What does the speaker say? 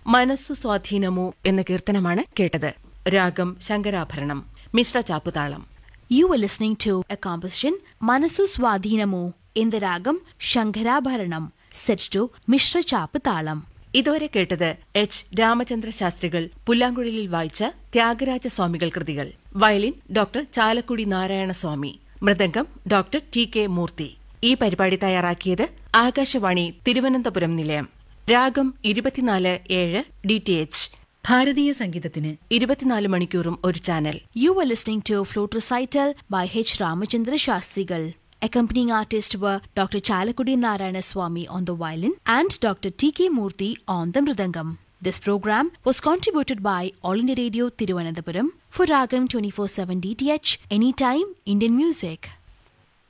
മനസ്സു സ്വാധീനമോ എന്ന കീർത്തനമാണ് കേട്ടത് രാഗം Shankarabharanam Mishra ചാപ്പുതാളം You were listening to a composition Manasu Swadhinamo in the ragam Shankarabharanam set to Mishra Chapatalam. ഇതുവരെ കേട്ടത് എച്ച് രാമചന്ദ്ര ശാസ്ത്രികൾ പുല്ലാങ്കുഴലിൽ വായിച്ച ത്യാഗരാജ സ്വാമികൾ കൃതികൾ violin doctor Chalakudy Narayana Swamy mridangam doctor T K Murthy ഈ പരിപാടി തയ്യാറാക്കിയത് ആകാശവാണി തിരുവനന്തപുരം നിലയം രാഗം ഇരുപത്തിനാല് ഏഴ് ഡി ടി എച്ച് ഭാരതീയ സംഗീതത്തിന് ഇരുപത്തിനാല് മണിക്കൂറും ഒരു channel You were listening to a flute recital by H. Ramachandra Shastrigal. Accompanying artists were Dr. Chalakudi Narayana Swami on the violin and Dr. T.K. Murthy on the mridangam. This program was contributed by All India Radio Tiruvananthapuram for Ragam 24-7 DTH Anytime Indian Music.